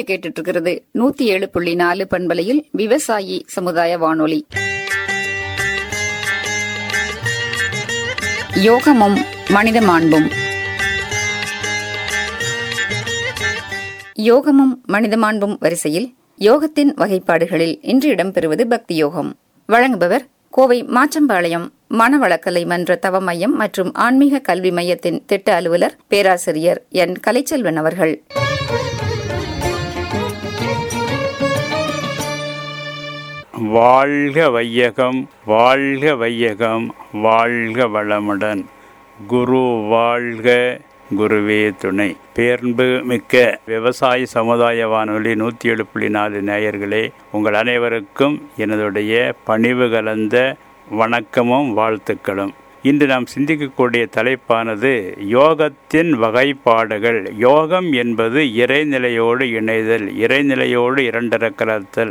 கேட்டுட்டு இருக்கிறது நூத்தி ஏழு புள்ளி நாலு பண்பலையில் விவசாயி சமுதாய வானொலி யோகமும் மனித மாண்பும் யோகமும் மனித மாண்பும் வரிசையில் யோகத்தின் வகைப்பாடுகளில் இன்று இடம்பெறுவது பக்தி யோகம் வழங்குபவர் கோவை மாச்சம்பாளையம் மனவளக்கலை மன்ற தவ மையம் மற்றும் ஆன்மீக கல்வி மையத்தின் திட்ட அலுவலர் பேராசிரியர் என் கலைச்செல்வன் அவர்கள் வாழ்க வையகம் வாழ்க வையகம் வாழ்க வளமுடன் குரு வாழ்க குருவே துணை பேர்பு மிக்க விவசாய சமுதாய வானொலி நூற்றி ஏழு புள்ளி நாலு நேயர்களே உங்கள் அனைவருக்கும் எனதுடைய பணிவு கலந்த வணக்கமும் வாழ்த்துக்களும் இன்று நாம் சிந்திக்கக்கூடிய தலைப்பானது யோகத்தின் வகைப்பாடுகள் யோகம் என்பது இறைநிலையோடு இணைதல் இறைநிலையோடு இரண்டர கலத்தல்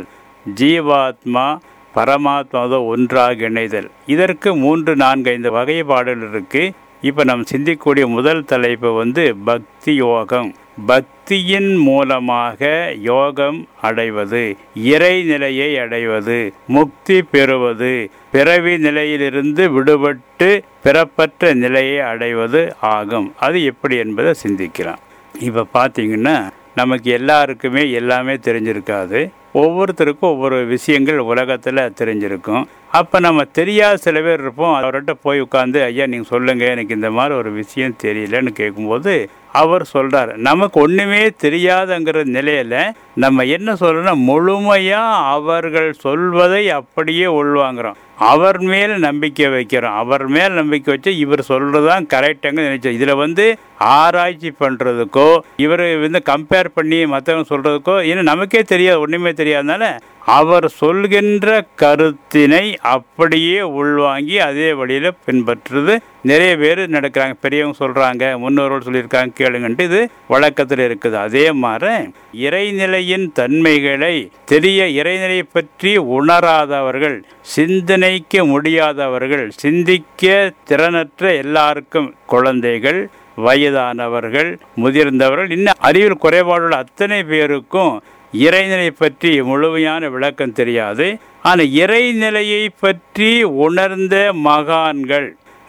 ஜீவாத்மா பரமாத்மாவோ ஒன்றாக இணைதல் இதற்கு மூன்று நான்கு ஐந்து வகைப்பாடுகள் இருக்கு இப்போ நாம் சிந்திக்கக்கூடிய முதல் தலைப்பு வந்து பக்தி யோகம் பக்தியின் மூலமாக யோகம் அடைவது இறைநிலையை அடைவது முக்தி பெறுவது பிறவி நிலையிலிருந்து விடுபட்டு பிறப்பற்ற நிலையை அடைவது ஆகும் அது எப்படி என்பதை சிந்திக்கலாம் இப்போ பார்த்தீங்கன்னா நமக்கு எல்லாருக்குமே எல்லாமே தெரிஞ்சிருக்காது ஒவ்வொருத்தருக்கும் ஒவ்வொரு விஷயங்கள் உலகத்தில் தெரிஞ்சிருக்கும் அப்போ நம்ம தெரியாத சில பேர் இருப்போம் அவர்கிட்ட போய் உட்காந்து ஐயா நீங்கள் சொல்லுங்கள் எனக்கு இந்த மாதிரி ஒரு விஷயம் தெரியலன்னு கேட்கும்போது அவர் சொல்கிறார் நமக்கு ஒன்றுமே தெரியாதங்கிற நிலையில் நம்ம என்ன சொல்கிறோன்னா முழுமையாக அவர்கள் சொல்வதை அப்படியே உள்வாங்கிறோம் அவர் மேல் நம்பிக்கை வைக்கிறோம் அவர் மேல் நம்பிக்கை வச்சு இவர் சொல்கிறதான் கரெக்டாங்க நினைச்சோம் இதில் வந்து ஆராய்ச்சி பண்ணுறதுக்கோ இவர் வந்து கம்பேர் பண்ணி மற்றவங்க சொல்கிறதுக்கோ இன்னும் நமக்கே தெரியாது ஒன்றுமே தெரியாதனால அவர் சொல்கின்ற கருத்தினை அப்படியே உள்வாங்கி அதே வழியில் பின்பற்றுறது நிறைய பேர் நடக்கிறாங்க பெரியவங்க சொல்கிறாங்க முன்னோர்கள் சொல்லியிருக்காங்க கேளுங்கன்ட்டு இது வழக்கத்தில் இருக்குது அதே மாதிரி இறைநிலையின் தன்மைகளை தெரிய இறைநிலையை பற்றி உணராதவர்கள் சிந்தனைக்க முடியாதவர்கள் சிந்திக்க திறனற்ற எல்லாருக்கும் குழந்தைகள் வயதானவர்கள் முதிர்ந்தவர்கள் இன்னும் அறிவில் குறைபாடுள்ள அத்தனை பேருக்கும் இறைநிலை பற்றி முழுமையான விளக்கம் தெரியாது ஆனால் இறைநிலையை பற்றி உணர்ந்த மகான்கள்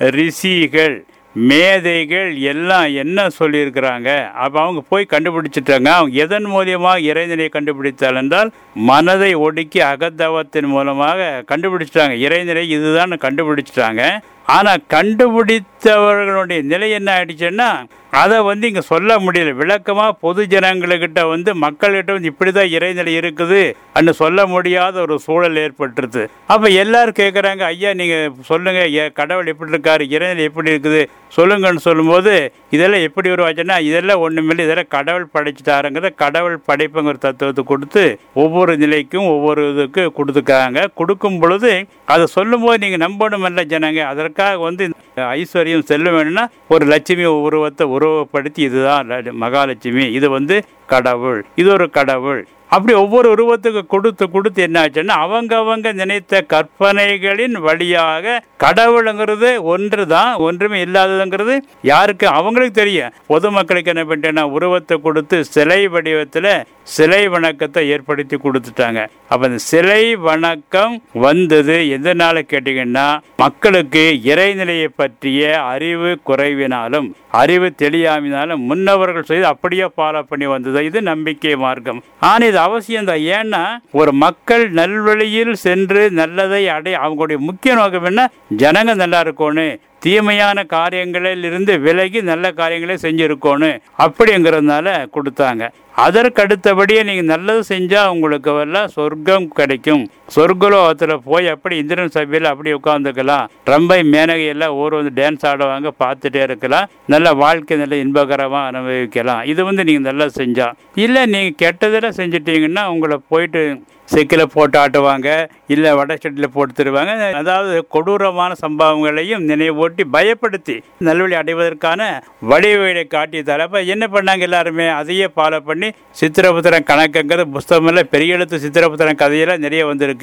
ரிஷிகள் மேதைகள் எல்லாம் என்ன சொல்லியிருக்கிறாங்க அப்போ அவங்க போய் கண்டுபிடிச்சிட்டாங்க அவங்க எதன் மூலியமாக இறைநிலையை கண்டுபிடித்தால் என்றால் மனதை ஒடுக்கி அகத்தவத்தின் மூலமாக கண்டுபிடிச்சிட்டாங்க இறைநிலை இதுதான் கண்டுபிடிச்சிட்டாங்க ஆனால் கண்டுபிடித்தவர்களுடைய நிலை என்ன ஆயிடுச்சுன்னா அதை வந்து இங்கே சொல்ல முடியல விளக்கமாக பொது ஜனங்களுக்கிட்ட வந்து மக்கள்கிட்ட வந்து இப்படி தான் இறைநிலை இருக்குது அன்னு சொல்ல முடியாத ஒரு சூழல் ஏற்பட்டுருது அப்போ எல்லாரும் கேட்குறாங்க ஐயா நீங்கள் சொல்லுங்கள் கடவுள் எப்படி இருக்காரு இறைநிலை எப்படி இருக்குது சொல்லுங்கன்னு சொல்லும்போது இதெல்லாம் எப்படி உருவாச்சுன்னா இதெல்லாம் ஒன்றுமில்லை இதெல்லாம் கடவுள் படைச்சிட்டாருங்கிறத கடவுள் படைப்புங்கிற தத்துவத்தை கொடுத்து ஒவ்வொரு நிலைக்கும் ஒவ்வொரு இதுக்கு கொடுத்துருக்காங்க கொடுக்கும் பொழுது அதை சொல்லும்போது நீங்கள் நம்பணும் இல்லை ஜனங்க அதற்காக வந்து ஐஸ்வர்யம் செல்ல வேணும்னா ஒரு லட்சுமி உருவத்தை உருவப்படுத்தி இதுதான் மகாலட்சுமி இது வந்து கடவுள் இது ஒரு கடவுள் அப்படி ஒவ்வொரு உருவத்துக்கு கொடுத்து கொடுத்து என்ன ஆச்சுன்னா அவங்க அவங்க நினைத்த கற்பனைகளின் வழியாக கடவுளுங்கிறது ஒன்று தான் ஒன்றுமே இல்லாததுங்கிறது யாருக்கு அவங்களுக்கு தெரியும் பொதுமக்களுக்கு என்ன பண்ணிட்டேன்னா உருவத்தை கொடுத்து சிலை வடிவத்தில் சிலை வணக்கத்தை ஏற்படுத்தி கொடுத்துட்டாங்க அப்போ இந்த சிலை வணக்கம் வந்தது எதனால கேட்டீங்கன்னா மக்களுக்கு இறைநிலையை பற்றிய அறிவு குறைவினாலும் அறிவு தெளியாமினாலும் முன்னவர்கள் செய்து அப்படியே ஃபாலோ பண்ணி வந்தது இது நம்பிக்கை மார்க்கம் ஆனால் இது அவசியம் தான் ஏன்னா ஒரு மக்கள் நல்வழியில் சென்று நல்லதை அடைய அவங்களுடைய முக்கிய நோக்கம் என்ன ஜனங்க நல்லா இருக்கணும் தீமையான காரியங்களில் இருந்து விலகி நல்ல காரியங்களே செஞ்சுருக்கணும் அப்படிங்கிறதுனால கொடுத்தாங்க அதற்கு அடுத்தபடியே நீங்கள் நல்லது செஞ்சால் உங்களுக்கு எல்லாம் சொர்க்கம் கிடைக்கும் சொர்க்கலோகத்தில் போய் அப்படி இந்திரன் சபையில் அப்படி உட்காந்துக்கலாம் ரொம்ப மேனகை எல்லாம் ஊர் வந்து டான்ஸ் ஆடுவாங்க பார்த்துட்டே இருக்கலாம் நல்ல வாழ்க்கை நல்ல இன்பகரமாக அனுபவிக்கலாம் இது வந்து நீங்கள் நல்லா செஞ்சா இல்லை நீங்கள் கெட்டதெல்லாம் செஞ்சிட்டீங்கன்னா உங்களை போயிட்டு செக்கில் போட்டு ஆட்டுவாங்க இல்லை வடச்சட்டியில் போட்டு தருவாங்க அதாவது கொடூரமான சம்பவங்களையும் நினைவூட்டி பயப்படுத்தி நல்வழி அடைவதற்கான வழிவகையை காட்டி தரப்ப என்ன பண்ணாங்க எல்லாருமே அதையே ஃபாலோ பண்ணி சித்திரபுத்திரன் கணக்குங்கிற புஸ்தகமில் பெரிய எழுத்து சித்திரபுத்திரன் கதையெல்லாம் நிறைய வந்திருக்கு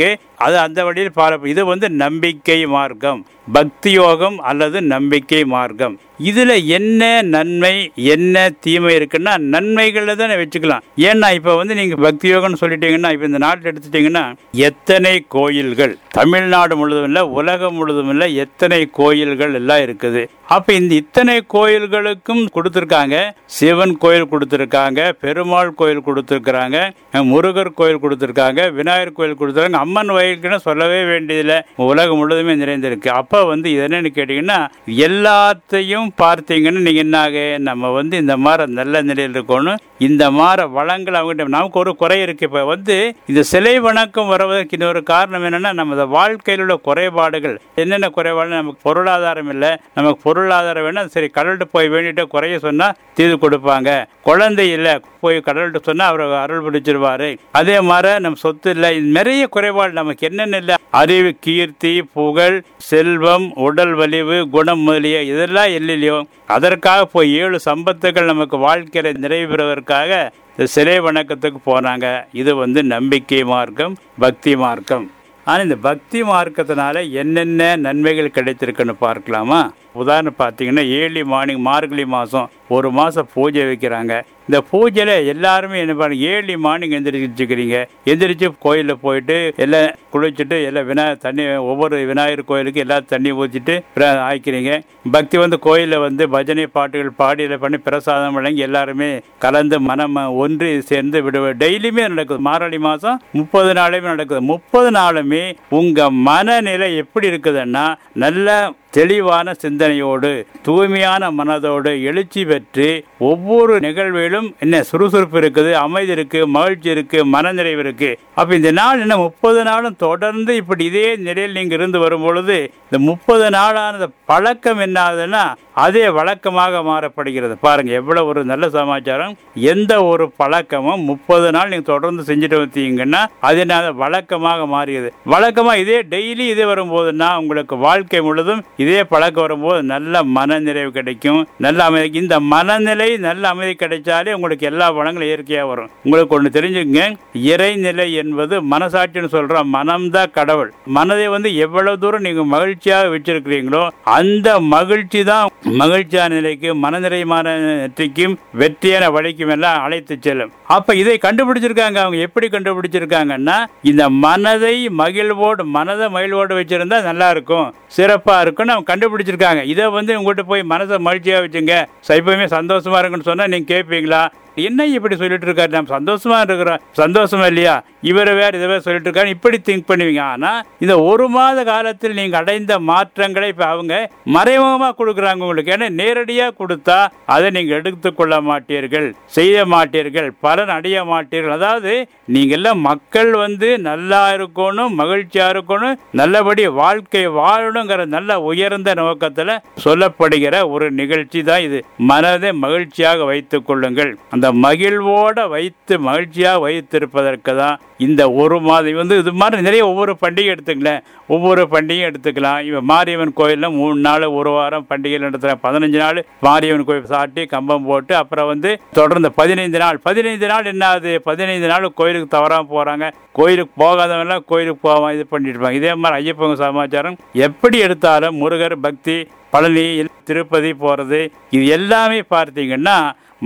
அது அந்த வழியில் பார இது வந்து நம்பிக்கை மார்க்கம் பக்தி யோகம் அல்லது நம்பிக்கை மார்க்கம் இதுல என்ன நன்மை என்ன தீமை இருக்குன்னா நன்மைகளை தான் வச்சுக்கலாம் ஏன்னா இப்ப வந்து நீங்க பக்தி யோகம்னு சொல்லிட்டீங்கன்னா இப்ப இந்த நாட்டில் எடுத்துட்டீங்கன்னா எத்தனை கோயில்கள் தமிழ்நாடு முழுதும் இல்ல உலகம் முழுதும் இல்ல எத்தனை கோயில்கள் எல்லாம் இருக்குது அப்ப இந்த இத்தனை கோயில்களுக்கும் கொடுத்திருக்காங்க சிவன் கோயில் கொடுத்திருக்காங்க பெருமாள் கோயில் கொடுத்திருக்கிறாங்க முருகர் கோயில் கொடுத்திருக்காங்க விநாயகர் கோயில் கொடுத்திருக்காங்க அம்மன் கோயிலுக்குன்னு சொல்லவே வேண்டியதில்லை உலகம் முழுதுமே நிறைந்திருக்கு அப்ப வந்து இது என்னன்னு கேட்டீங்கன்னா எல்லாத்தையும் பார்த்தீங்கன்னா நீங்க என்னாக நம்ம வந்து இந்த மாதிரி நல்ல நிலையில் இருக்கணும் இந்த மாதிரி வளங்கள் அவங்ககிட்ட நமக்கு ஒரு குறை இருக்கு இப்ப வந்து இந்த சிலை வணக்கம் வருவதற்கு இன்னொரு காரணம் என்னன்னா நமது வாழ்க்கையில் உள்ள குறைபாடுகள் என்னென்ன குறைபாடு நமக்கு பொருளாதாரம் இல்லை நமக்கு பொருளாதாரம் வேணும் சரி கடல்கிட்ட போய் வேண்டிட்டு குறைய சொன்னா தீர்வு கொடுப்பாங்க குழந்தை இல்லை போய் கடல்கிட்ட சொன்னா அவர் அருள் பிடிச்சிருவாரு அதே மாதிரி நம்ம சொத்து இல்லை நிறைய குறைபாடு நமக்கு என்னென்ன இல்லை அறிவு கீர்த்தி புகழ் செல்வம் உடல் வலிவு குணம் முதலிய இதெல்லாம் இல்லையோ அதற்காக போய் ஏழு சம்பத்துகள் நமக்கு வாழ்க்கையில நிறைவு பெறுவதற்காக இந்த சிலை வணக்கத்துக்கு போனாங்க இது வந்து நம்பிக்கை மார்க்கம் பக்தி மார்க்கம் ஆனால் இந்த பக்தி மார்க்கத்தினால என்னென்ன நன்மைகள் கிடைத்திருக்குன்னு பார்க்கலாமா உதாரணம் பார்த்தீங்கன்னா ஏர்லி மார்னிங் மார்கழி மாதம் ஒரு மாதம் பூஜை வைக்கிறாங்க இந்த பூஜையில் எல்லாருமே என்ன பண்ணுங்க ஏர்லி மார்னிங் எந்திரிச்சுக்கிறீங்க எந்திரிச்சு கோயிலில் போயிட்டு எல்லாம் குளிச்சுட்டு எல்லாம் விநாயகர் தண்ணி ஒவ்வொரு விநாயகர் கோயிலுக்கு எல்லாம் தண்ணி ஊற்றிட்டு ஆய்க்கிறீங்க பக்தி வந்து கோயிலில் வந்து பஜனை பாட்டுகள் பாடியில் பண்ணி பிரசாதம் வழங்கி எல்லாருமே கலந்து மனம் ஒன்று சேர்ந்து விடுவ டெய்லியுமே நடக்குது மார்கழி மாதம் முப்பது நாளுமே நடக்குது முப்பது நாளுமே உங்கள் மனநிலை எப்படி இருக்குதுன்னா நல்ல தெளிவான சிந்தனையோடு தூய்மையான மனதோடு எழுச்சி பெற்று ஒவ்வொரு நிகழ்விலும் என்ன சுறுசுறுப்பு இருக்குது அமைதி இருக்கு மகிழ்ச்சி இருக்கு மனநிறைவு இருக்கு அப்ப இந்த நாள் என்ன முப்பது நாளும் தொடர்ந்து இப்படி இதே நிலையில் நீங்க இருந்து வரும் பொழுது இந்த முப்பது நாளானது பழக்கம் என்ன ஆகுதுன்னா அதே வழக்கமாக மாறப்படுகிறது பாருங்க எவ்வளவு ஒரு நல்ல சமாச்சாரம் எந்த ஒரு பழக்கமும் முப்பது நாள் நீங்க தொடர்ந்து செஞ்சுட்டு வந்தீங்கன்னா அதனால வழக்கமாக மாறியது வழக்கமா இதே டெய்லி இதே வரும்போதுன்னா உங்களுக்கு வாழ்க்கை முழுதும் இதே பழக்கம் வரும்போது நல்ல மனநிறைவு கிடைக்கும் நல்ல அமைதி இந்த மனநிலை நல்ல அமைதி கிடைச்சாலே உங்களுக்கு எல்லா வளங்களும் இயற்கையாக வரும் உங்களுக்கு ஒன்று தெரிஞ்சுக்கங்க இறைநிலை என்பது மனசாட்சின்னு சொல்றோம் மனம்தான் கடவுள் மனதை வந்து எவ்வளவு தூரம் நீங்க மகிழ்ச்சியாக வச்சிருக்கிறீங்களோ அந்த மகிழ்ச்சி தான் மகிழ்ச்சியான நிலைக்கு மனநிறைமான நெற்றிக்கும் வெற்றியான வழிக்கும் எல்லாம் அழைத்து செல்லும் அப்ப இதை கண்டுபிடிச்சிருக்காங்க அவங்க எப்படி கண்டுபிடிச்சிருக்காங்கன்னா இந்த மனதை மகிழ்வோடு மனதை மகிழ்வோடு வச்சிருந்தா நல்லா இருக்கும் சிறப்பா இருக்கும்னு அவங்க கண்டுபிடிச்சிருக்காங்க இதை வந்து உங்கள்கிட்ட போய் மனசை மகிழ்ச்சியா வச்சுங்க எப்பவுமே சந்தோஷமா இருக்குன்னு சொன்னா நீங்க கேட்பீங்களா என்ன இப்படி சொல்லிட்டு இருக்காரு நம்ம சந்தோஷமா இருக்கிறோம் சந்தோஷமா இல்லையா இவரை வேற இதை வேற சொல்லிட்டு இருக்காரு இப்படி திங்க் பண்ணுவீங்க ஆனா இந்த ஒரு மாத காலத்தில் நீங்க அடைந்த மாற்றங்களை இப்ப அவங்க மறைமுகமா கொடுக்குறாங்க உங்களுக்கு ஏன்னா நேரடியா கொடுத்தா அதை நீங்க எடுத்துக்கொள்ள மாட்டீர்கள் செய்ய மாட்டீர்கள் பலன் அடைய மாட்டீர்கள் அதாவது நீங்க எல்லாம் மக்கள் வந்து நல்லா இருக்கணும் மகிழ்ச்சியா இருக்கணும் நல்லபடி வாழ்க்கை வாழணுங்கிற நல்ல உயர்ந்த நோக்கத்துல சொல்லப்படுகிற ஒரு நிகழ்ச்சி தான் இது மனதை மகிழ்ச்சியாக வைத்துக் கொள்ளுங்கள் அந்த மகிழ்வோட வைத்து மகிழ்ச்சியாக வைத்திருப்பதற்கு தான் இந்த ஒரு மாதம் வந்து இது மாதிரி நிறைய ஒவ்வொரு பண்டிகை எடுத்துக்கலேன் ஒவ்வொரு பண்டிகையும் எடுத்துக்கலாம் இவன் மாரியம்மன் கோயிலில் மூணு நாள் ஒரு வாரம் பண்டிகை நடத்துகிறேன் பதினஞ்சு நாள் மாரியம்மன் கோயில் சாட்டி கம்பம் போட்டு அப்புறம் வந்து தொடர்ந்து பதினைந்து நாள் பதினைந்து நாள் என்ன ஆகுது பதினைந்து நாள் கோயிலுக்கு தவறாமல் போகிறாங்க கோயிலுக்கு போகாதவங்கலாம் கோயிலுக்கு போவான் இது பண்ணிட்டு இருப்பாங்க இதே மாதிரி ஐயப்பங்க சமாச்சாரம் எப்படி எடுத்தாலும் முருகர் பக்தி பழனி திருப்பதி போகிறது இது எல்லாமே பார்த்தீங்கன்னா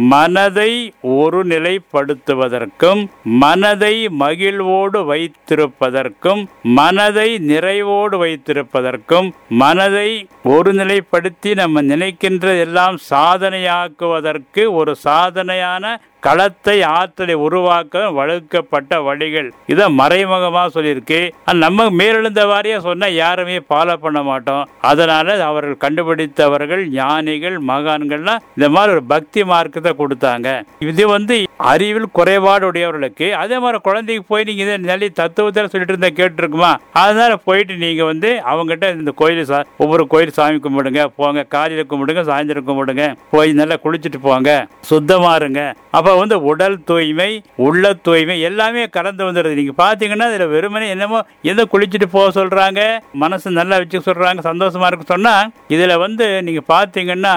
மனதை ஒருநிலைப்படுத்துவதற்கும் மனதை மகிழ்வோடு வைத்திருப்பதற்கும் மனதை நிறைவோடு வைத்திருப்பதற்கும் மனதை ஒருநிலைப்படுத்தி நம்ம நினைக்கின்ற எல்லாம் சாதனையாக்குவதற்கு ஒரு சாதனையான களத்தை ஆற்றலை உருவாக்க வழுக்கப்பட்ட வழிகள் இதை மறைமுகமா சொல்லியிருக்கு நம்ம மேலெழுந்த வாரியா சொன்னா யாருமே ஃபாலோ பண்ண மாட்டோம் அதனால அவர்கள் கண்டுபிடித்தவர்கள் ஞானிகள் மகான்கள்லாம் இந்த மாதிரி ஒரு பக்தி மார்க்கத்தை கொடுத்தாங்க இது வந்து அறிவில் குறைபாடு உடையவர்களுக்கு அதே மாதிரி குழந்தைக்கு போய் நீங்க இதை நல்ல தத்துவத்தில் சொல்லிட்டு இருந்தா கேட்டுருக்குமா அதனால போயிட்டு நீங்க வந்து அவங்ககிட்ட இந்த கோயில் ஒவ்வொரு கோயில் சாமி கும்பிடுங்க போங்க காலையில கும்பிடுங்க சாயந்தரம் கும்பிடுங்க போய் நல்லா குளிச்சுட்டு போங்க சுத்தமா இருங்க அப்ப வந்து உடல் தூய்மை உள்ள தூய்மை எல்லாமே கலந்து வந்துடுது நீங்க பாத்தீங்கன்னா இதுல வெறுமனே என்னமோ எதை குளிச்சுட்டு போக சொல்றாங்க மனசு நல்லா வச்சு சொல்றாங்க சந்தோஷமா இருக்கு சொன்னா இதுல வந்து நீங்க பாத்தீங்கன்னா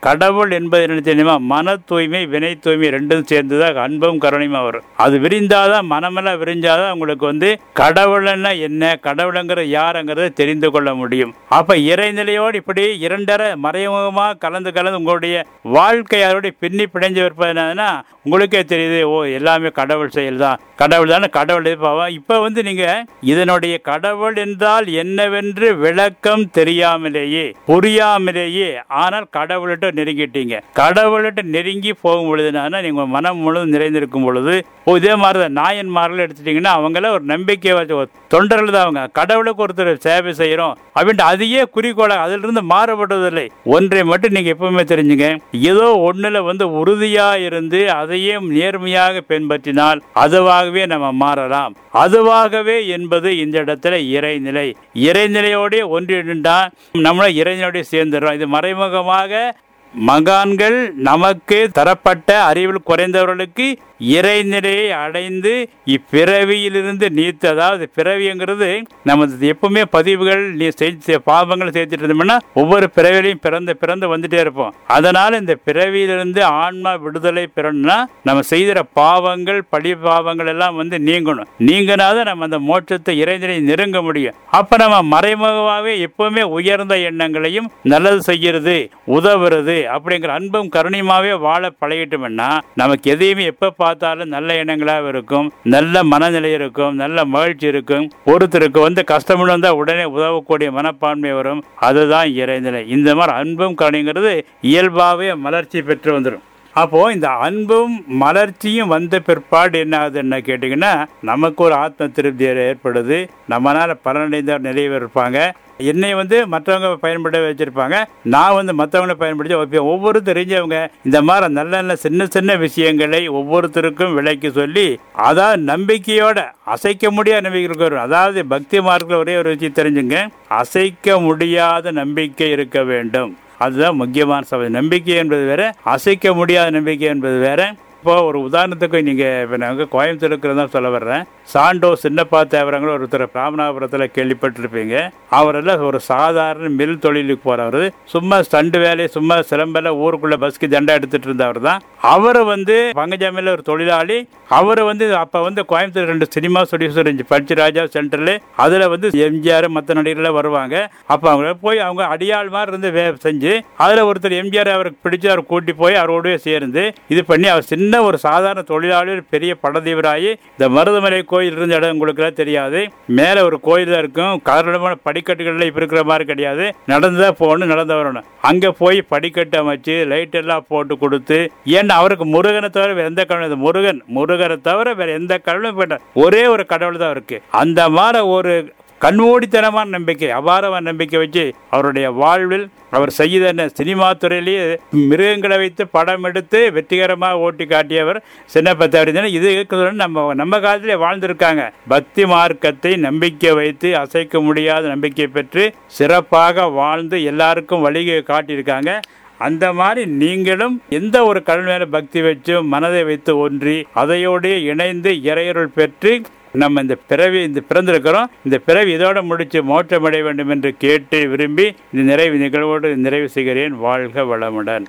கடவுள் என்பது என்ன தெரியுமா மன தூய்மை வினை தூய்மை ரெண்டும் சேர்ந்துதான் அன்பும் கருணையுமா வரும் அது விரிந்தாதான் மனமெல்லாம் விரிஞ்சாதான் உங்களுக்கு வந்து கடவுள்னா என்ன கடவுளுங்கிற யாருங்கிறத தெரிந்து கொள்ள முடியும் அப்ப இறைநிலையோடு இப்படி இரண்டரை மறைமுகமா கலந்து கலந்து உங்களுடைய வாழ்க்கை அதோடைய பின்னி பிணைஞ்சு இருப்பதுனா உங்களுக்கே தெரியுது ஓ எல்லாமே கடவுள் செயல் தான் கடவுள் தானே கடவுள் பாவம் இப்ப வந்து நீங்க இதனுடைய கடவுள் என்றால் என்னவென்று விளக்கம் தெரியாமலேயே புரியாமலேயே ஆனால் கடவுள்கிட்ட நெருங்கிட்டீங்க கடவுள்கிட்ட நெருங்கி போகும் பொழுதுனா நீங்க மனம் முழுவதும் நிறைந்திருக்கும் பொழுது ஓ இதே மாதிரி தான் நாயன்மார்கள் எடுத்துட்டீங்கன்னா அவங்கள ஒரு நம்பிக்கை வச்சு ஒரு தொண்டர்கள் தான் அவங்க கடவுளுக்கு ஒருத்தர் சேவை செய்யறோம் அப்படின்ட்டு அதையே குறிக்கோளாக அதிலிருந்து மாறுபட்டதில்லை ஒன்றை மட்டும் நீங்க எப்பவுமே தெரிஞ்சுங்க ஏதோ ஒண்ணுல வந்து உறுதியா இருந்து அதையும் நேர்மையாக பின்பற்றினால் அதுவாகவே நம்ம மாறலாம் அதுவாகவே என்பது இந்த இடத்துல இறைநிலை இறைநிலையோடய ஒன்றிண்டா நம்மள இறைநிலையோடய சேர்ந்துடுறோம் இது மறைமுகமாக மகான்கள் நமக்கு தரப்பட்ட அறிவில் குறைந்தவர்களுக்கு இறைநிலையை அடைந்து இப்பிறவியிலிருந்து நீத்து அதாவது பிறவிங்கிறது நம்ம எப்பவுமே பதிவுகள் நீ செஞ்ச பாவங்கள் சேர்த்துட்டு இருந்தோம்னா ஒவ்வொரு பிறவிலையும் பிறந்து பிறந்து வந்துட்டே இருப்போம் அதனால இந்த பிறவியிலிருந்து ஆன்மா விடுதலை பெறணும்னா நம்ம செய்கிற பாவங்கள் பழி பாவங்கள் எல்லாம் வந்து நீங்கணும் நீங்கினாதான் நம்ம அந்த மோட்சத்தை இறைநிலை நெருங்க முடியும் அப்ப நம்ம மறைமுகமாகவே எப்பவுமே உயர்ந்த எண்ணங்களையும் நல்லது செய்கிறது உதவுறது அப்படிங்கிற அன்பும் கருணையுமாவே வாழ பழகிட்டோம்னா நமக்கு எதையுமே எப்ப பார்த்தாலும் நல்ல எண்ணங்களாக இருக்கும் நல்ல மனநிலை இருக்கும் நல்ல மகிழ்ச்சி இருக்கும் ஒருத்தருக்கு வந்து கஷ்டம் வந்தா உடனே உதவக்கூடிய மனப்பான்மை வரும் அதுதான் இறைநிலை இந்த மாதிரி அன்பும் கருணைங்கிறது இயல்பாகவே மலர்ச்சி பெற்று வந்துடும் அப்போ இந்த அன்பும் மலர்ச்சியும் வந்த பிற்பாடு என்ன ஆகுதுன்னு கேட்டிங்கன்னா நமக்கு ஒரு ஆத்ம திருப்தி ஏற்படுது நம்மளால பலனடைந்தவர் நிறைய இருப்பாங்க என்னை வந்து மற்றவங்க பயன்பட வச்சிருப்பாங்க நான் வந்து மற்றவங்களை பயன்படுத்தி வைப்பேன் ஒவ்வொரு தெரிஞ்சவங்க இந்த மாதிரி நல்ல நல்ல சின்ன சின்ன விஷயங்களை ஒவ்வொருத்தருக்கும் விளக்கி சொல்லி அதாவது நம்பிக்கையோட அசைக்க முடியாத நம்பிக்கை வரும் அதாவது பக்தி மார்க்கில் ஒரே ஒரு விஷயம் தெரிஞ்சுங்க அசைக்க முடியாத நம்பிக்கை இருக்க வேண்டும் அதுதான் முக்கியமான சபை நம்பிக்கை என்பது வேற அசைக்க முடியாத நம்பிக்கை என்பது வேற இப்போ ஒரு உதாரணத்துக்கு நீங்க இப்போ நாங்கள் கோயம்புத்தூர் இருக்கிறதா சொல்ல வர்றேன் சாண்டோ சின்னப்பா தேவரங்கள ஒருத்தர் ராமநாதபுரத்தில் கேள்விப்பட்டிருப்பீங்க அவரெல்லாம் ஒரு சாதாரண மில் தொழிலுக்கு போறவர் சும்மா ஸ்டண்டு வேலையை சும்மா சிலம்பல ஊருக்குள்ள பஸ்க்கு தண்டா எடுத்துட்டு இருந்தவர் தான் அவர் வந்து பங்கஜாமியில் ஒரு தொழிலாளி அவர் வந்து அப்போ வந்து கோயம்புத்தூர் ரெண்டு சினிமா ஸ்டுடியோஸ் இருந்துச்சு பஞ்சு ராஜா சென்டரில் அதில் வந்து எம்ஜிஆர் மற்ற நடிகர்கள் வருவாங்க அப்போ அவங்க போய் அவங்க அடியாள் மாதிரி இருந்து வே செஞ்சு அதில் ஒருத்தர் எம்ஜிஆர் அவருக்கு பிடிச்சு அவர் கூட்டி போய் அவரோடய சேர்ந்து இது பண்ணி அவர் சின்ன ஒரு சாதாரண தொழிலாளி ஒரு பெரிய படதீவராகி இந்த மருதமலை கோயில் இருந்த இடம் உங்களுக்கு தெரியாது மேலே ஒரு கோயில் தான் இருக்கும் காரணமான படிக்கட்டுகள்ல இப்போ இருக்கிற மாதிரி கிடையாது நடந்துதா போகணும் நடந்து வரணும் அங்கே போய் படிக்கட்டு அமைச்சு லைட் எல்லாம் போட்டு கொடுத்து ஏன்னா அவருக்கு முருகனை தவிர வேற எந்த கடவுள் முருகன் முருகனை தவிர வேற எந்த கடவுளும் வேண்டாம். ஒரே ஒரு கடவுள் தான் இருக்கு அந்த மாதிரி ஒரு கண்மூடித்தனமான நம்பிக்கை அபாரமான நம்பிக்கை வச்சு அவருடைய வாழ்வில் அவர் செய்த சினிமா துறையிலேயே மிருகங்களை வைத்து படம் எடுத்து வெற்றிகரமாக ஓட்டி காட்டியவர் சின்னப்பத்தவர் இது இருக்கிறது நம்ம நம்ம காலத்திலே வாழ்ந்திருக்காங்க பக்தி மார்க்கத்தை நம்பிக்கை வைத்து அசைக்க முடியாத நம்பிக்கை பெற்று சிறப்பாக வாழ்ந்து எல்லாருக்கும் வழிகை காட்டியிருக்காங்க அந்த மாதிரி நீங்களும் எந்த ஒரு கடல் மேல பக்தி வச்சு மனதை வைத்து ஒன்றி அதையோடு இணைந்து இறையருள் பெற்று நம்ம இந்த பிறவி இந்த பிறந்திருக்கிறோம் இந்த பிறவி இதோட முடிச்சு மோட்சமடைய வேண்டும் என்று கேட்டு விரும்பி இந்த நிறைவு நிகழ்வோடு நிறைவு செய்கிறேன் வாழ்க வளமுடன்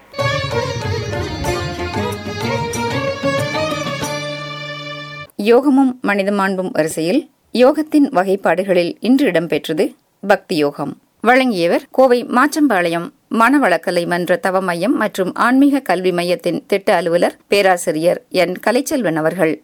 யோகமும் மனித மாண்பும் வரிசையில் யோகத்தின் வகைப்பாடுகளில் இன்று இடம்பெற்றது பக்தி யோகம் வழங்கியவர் கோவை மாச்சம்பாளையம் மனவளக்கலை மன்ற தவ மையம் மற்றும் ஆன்மீக கல்வி மையத்தின் திட்ட அலுவலர் பேராசிரியர் என் கலைச்செல்வன் அவர்கள்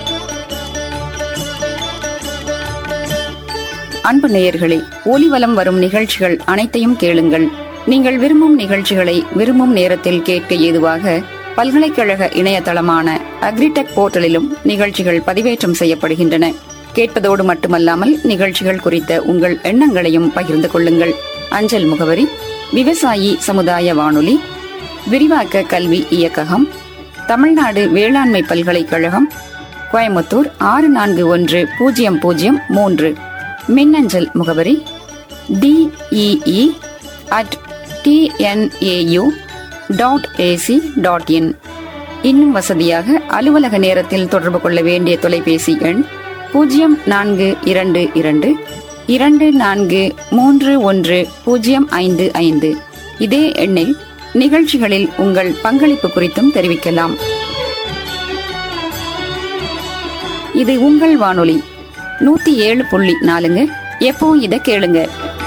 அன்பு நேயர்களே ஒலிவலம் வரும் நிகழ்ச்சிகள் அனைத்தையும் கேளுங்கள் நீங்கள் விரும்பும் நிகழ்ச்சிகளை விரும்பும் நேரத்தில் கேட்க ஏதுவாக பல்கலைக்கழக இணையதளமான அக்ரிடெக் போர்ட்டலிலும் நிகழ்ச்சிகள் பதிவேற்றம் செய்யப்படுகின்றன கேட்பதோடு மட்டுமல்லாமல் நிகழ்ச்சிகள் குறித்த உங்கள் எண்ணங்களையும் பகிர்ந்து கொள்ளுங்கள் அஞ்சல் முகவரி விவசாயி சமுதாய வானொலி விரிவாக்க கல்வி இயக்ககம் தமிழ்நாடு வேளாண்மை பல்கலைக்கழகம் கோயமுத்தூர் ஆறு நான்கு ஒன்று பூஜ்ஜியம் பூஜ்ஜியம் மூன்று மின்னஞ்சல் முகவரி TEE at TNAU dot AC dot in இன்னும் வசதியாக அலுவலக நேரத்தில் தொடர்பு கொள்ள வேண்டிய தொலைபேசி எண் பூஜ்ஜியம் நான்கு இரண்டு இரண்டு இரண்டு நான்கு மூன்று ஒன்று பூஜ்ஜியம் ஐந்து ஐந்து இதே எண்ணில் நிகழ்ச்சிகளில் உங்கள் பங்களிப்பு குறித்தும் தெரிவிக்கலாம் இது உங்கள் வானொலி நூத்தி ஏழு புள்ளி நாலுங்க எப்போ இதை கேளுங்க